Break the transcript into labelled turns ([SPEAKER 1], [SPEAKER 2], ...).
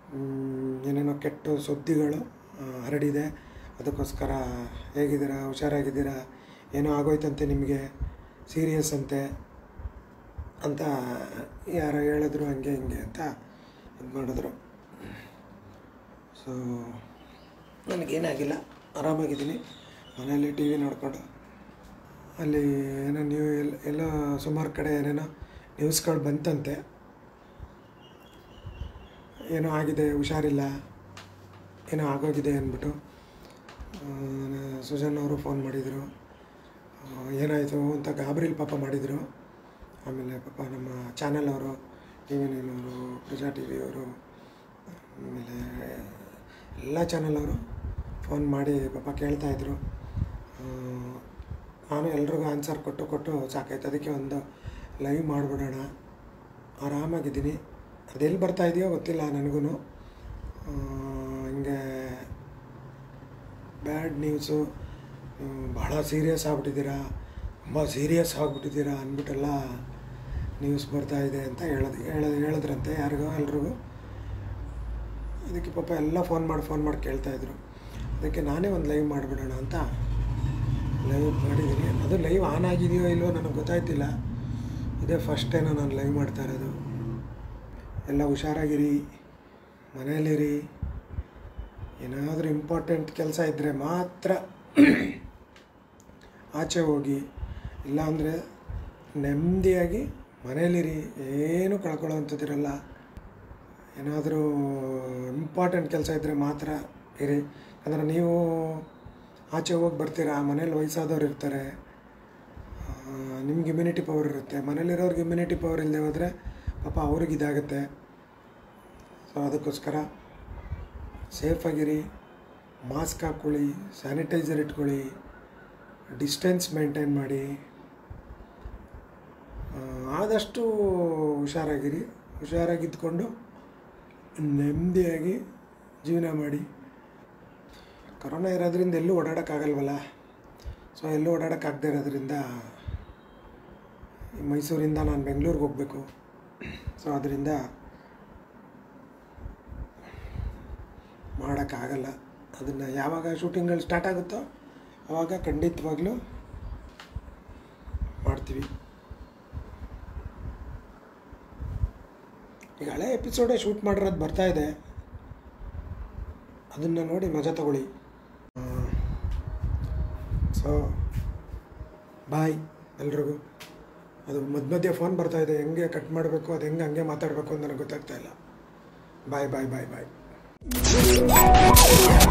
[SPEAKER 1] ಮ್, ಏನೇನೋ ಕೆಟ್ಟ ಸುದ್ದಿಗಳು ಆ, ಹರಡಿದೆ ಅದಕ್ಕೋಸ್ಕರ ಹೇಗಿದ್ದೀರಾ ಹುಷಾರಾಗಿದ್ದೀರಾ ಏನೋ ಆಗೋಯ್ತಂತೆ ನಿಮಗೆ ಸೀರಿಯಸ್ ಅಂತೆ ಅಂತ ಯಾರೋ ಹೇಳಿದ್ರು ಹಂಗೆ ಹಿಂಗೆ ಅಂತ ಇದು ಮಾಡಿದ್ರು ಸೊ ನನಗೇನಾಗಿಲ್ಲ ಆರಾಮಾಗಿದ್ದೀನಿ ಮನೆಯಲ್ಲಿ ಟಿ ವಿ ನೋಡಿಕೊಂಡು ಅಲ್ಲಿ ಏನೋ ನೀವು ಎಲ್ಲ ಎಲ್ಲೋ ಸುಮಾರು ಕಡೆ ಏನೇನೋ ನ್ಯೂಸ್ಗಳು ಬಂತಂತೆ ಏನೋ ಆಗಿದೆ ಹುಷಾರಿಲ್ಲ ಏನೋ ಆಗೋಗಿದೆ ಅಂದ್ಬಿಟ್ಟು ಆ, ಸುಜನ್ ಅವರು ಫೋನ್ ಮಾಡಿದರು ಆ, ಏನಾಯಿತು ಅಂತ ಗಾಬರಿಲಿ ಪಾಪ ಮಾಡಿದರು ಆಮೇಲೆ ಪಾಪ ನಮ್ಮ ಚಾನಲ್ ಅವರು ಟಿ ವಿ ನೈನವರು ಪ್ರಜಾ ಟಿ ವಿಯವರು ಆಮೇಲೆ ಎಲ್ಲ ಚಾನಲ್ ಅವರು ಫೋನ್ ಮಾಡಿ ಪಾಪ ಕೇಳ್ತಾಯಿದ್ರು ನಾನು ಎಲ್ರಿಗೂ ಆನ್ಸರ್ ಕೊಟ್ಟು ಕೊಟ್ಟು ಸಾಕಾಯ್ತು ಅದಕ್ಕೆ ಒಂದು ಲೈವ್ ಮಾಡಿಬಿಡೋಣ ಆರಾಮಾಗಿದ್ದೀನಿ ಅದೆಲ್ಲಿ ಬರ್ತಾ ಇದೆಯೋ ಗೊತ್ತಿಲ್ಲ ನನಗೂ ಹಿಂಗೆ ಬ್ಯಾಡ್ ನ್ಯೂಸು ಭಾಳ ಸೀರಿಯಸ್ ಆಗ್ಬಿಟ್ಟಿದ್ದೀರಾ ತುಂಬ ಸೀರಿಯಸ್ ಆಗಿಬಿಟ್ಟಿದ್ದೀರಾ ಅಂದ್ಬಿಟ್ಟೆಲ್ಲ ನ್ಯೂಸ್ ಬರ್ತಾ ಇದೆ ಅಂತ ಹೇಳೋದು ಹೇಳ ಹೇಳಿದ್ರಂತೆ ಯಾರಿಗೋ ಎಲ್ರಿಗೂ ಅದಕ್ಕೆ ಪಾಪ ಎಲ್ಲ ಫೋನ್ ಮಾಡಿ ಫೋನ್ ಮಾಡಿ ಕೇಳ್ತಾಯಿದ್ರು ಅದಕ್ಕೆ ನಾನೇ ಒಂದು ಲೈವ್ ಮಾಡಿಬಿಡೋಣ ಅಂತ ಲೈವ್ ಮಾಡಿದ್ದೀನಿ ಅದು ಲೈವ್ ಆನ್ ಆಗಿದೆಯೋ ಇಲ್ವೋ ನನಗೆ ಗೊತ್ತಾಯ್ತಿಲ್ಲ ಇದೇ ಫಸ್ಟ್ ಟೈಮ್ ನಾನು ಲೈವ್ ಮಾಡ್ತಾ ಇರೋದು ಎಲ್ಲ ಹುಷಾರಾಗಿರಿ ಮನೆಯಲ್ಲಿರಿ ಏನಾದರೂ ಇಂಪಾರ್ಟೆಂಟ್ ಕೆಲಸ ಇದ್ದರೆ ಮಾತ್ರ ಆಚೆ ಹೋಗಿ ಇಲ್ಲಾಂದರೆ ನೆಮ್ಮದಿಯಾಗಿ ಮನೆಯಲ್ಲಿರಿ ಏನು ಕಳ್ಕೊಳ್ಳೋ ಅಂಥದ್ದಿರಲ್ಲ ಏನಾದರೂ ಇಂಪಾರ್ಟೆಂಟ್ ಕೆಲಸ ಇದ್ದರೆ ಮಾತ್ರ ಇರಿ ಅಂದರೆ ನೀವು ಆಚೆ ಹೋಗಿ ಬರ್ತೀರಾ ಮನೇಲಿ ವಯಸ್ಸಾದವ್ರು ಇರ್ತಾರೆ ನಿಮ್ಗೆ ಇಮ್ಯುನಿಟಿ ಪವರ್ ಇರುತ್ತೆ ಮನೇಲಿರೋರ್ಗೆ ಇಮ್ಯುನಿಟಿ ಪವರ್ ಇಲ್ಲದೆ ಹೋದರೆ ಪಾಪ ಅವ್ರಿಗೆ ಇದಾಗುತ್ತೆ ಸೊ ಅದಕ್ಕೋಸ್ಕರ ಸೇಫಾಗಿರಿ ಮಾಸ್ಕ್ ಹಾಕ್ಕೊಳ್ಳಿ ಸ್ಯಾನಿಟೈಸರ್ ಇಟ್ಕೊಳ್ಳಿ ಡಿಸ್ಟೆನ್ಸ್ ಮೇಂಟೈನ್ ಮಾಡಿ ಆ, ಆದಷ್ಟು ಹುಷಾರಾಗಿರಿ ಹುಷಾರಾಗಿದ್ಕೊಂಡು ನೆಮ್ಮದಿಯಾಗಿ ಜೀವನ ಮಾಡಿ ಕರೋನಾ ಇರೋದ್ರಿಂದ ಎಲ್ಲೂ ಓಡಾಡೋಕ್ಕಾಗಲ್ವಲ್ಲ ಸೊ ಎಲ್ಲೂ ಓಡಾಡೋಕ್ಕಾಗದೇ ಇರೋದ್ರಿಂದ ಈ ಮೈಸೂರಿಂದ ನಾನು ಬೆಂಗಳೂರಿಗೆ ಹೋಗಬೇಕು ಸೊ ಅದರಿಂದ ಮಾಡೋಕ್ಕಾಗಲ್ಲ ಅದನ್ನು ಯಾವಾಗ ಶೂಟಿಂಗ್ಗಳು ಸ್ಟಾರ್ಟ್ ಆಗುತ್ತೋ ಆವಾಗ ಖಂಡಿತವಾಗ್ಲೂ ಮಾಡ್ತೀವಿ ಈಗ ಹಳೆ ಎಪಿಸೋಡೇ ಶೂಟ್ ಮಾಡಿರೋದು ಬರ್ತಾ ಇದೆ ಅದನ್ನು ನೋಡಿ ಮಜಾ ತಗೊಳ್ಳಿ ಸೊ ಬಾಯ್ ಎಲ್ರಿಗೂ ಅದು ಮಧ್ಯ ಮಧ್ಯೆ ಫೋನ್ ಬರ್ತಾ ಇದೆ ಹೆಂಗೆ ಕಟ್ ಮಾಡಬೇಕು ಅದು ಹೆಂಗೆ ಹಂಗೆ ಮಾತಾಡಬೇಕು ಅಂತ ನನಗೆ ಗೊತ್ತಾಗ್ತಾ ಇಲ್ಲ ಬಾಯ್ ಬಾಯ್ ಬಾಯ್ ಬಾಯ್